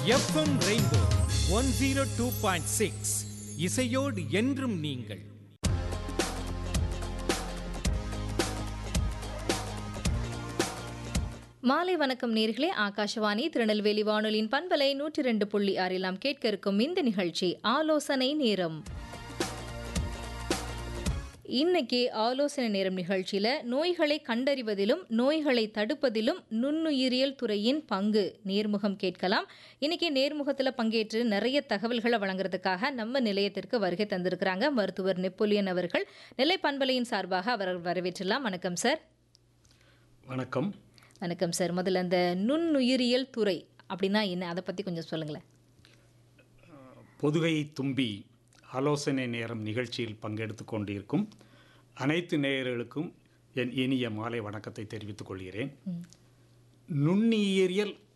FM rainbow one zero two point six இசையோடு என்றும் நீங்கள் மாலை வணக்கம் நேர்களே ஆகாஷவாணி திருநெல்வேலி வானொலியின் பண்பலை நூற்றி ரெண்டு புள்ளி ஆறில் நாம் கேட்க இருக்கும் இந்த நிகழ்ச்சி ஆலோசனை நேரம் இன்னைக்கு ஆலோசனை நேரம் நிகழ்ச்சியில நோய்களை கண்டறிவதிலும் நோய்களை தடுப்பதிலும் நுண்ணுயிரியல் துறையின் பங்கு நேர்முகம் கேட்கலாம் இன்னைக்கு நேர்முகத்தில் பங்கேற்று நிறைய தகவல்களை வழங்குறதுக்காக நம்ம நிலையத்திற்கு வருகை தந்திருக்கிறாங்க மருத்துவர் நெப்போலியன் அவர்கள் நெல்லை பண்பலையின் சார்பாக அவர் வரவேற்றலாம் வணக்கம் சார் வணக்கம் வணக்கம் சார் முதல்ல அந்த நுண்ணுயிரியல் துறை அப்படின்னா என்ன அதை பற்றி கொஞ்சம் சொல்லுங்களேன் பொதுகை தும்பி ஆலோசனை நேரம் நிகழ்ச்சியில் பங்கெடுத்து கொண்டிருக்கும் அனைத்து நேயர்களுக்கும் என் இனிய மாலை வணக்கத்தை தெரிவித்துக் கொள்கிறேன் நுண்ணியறியல்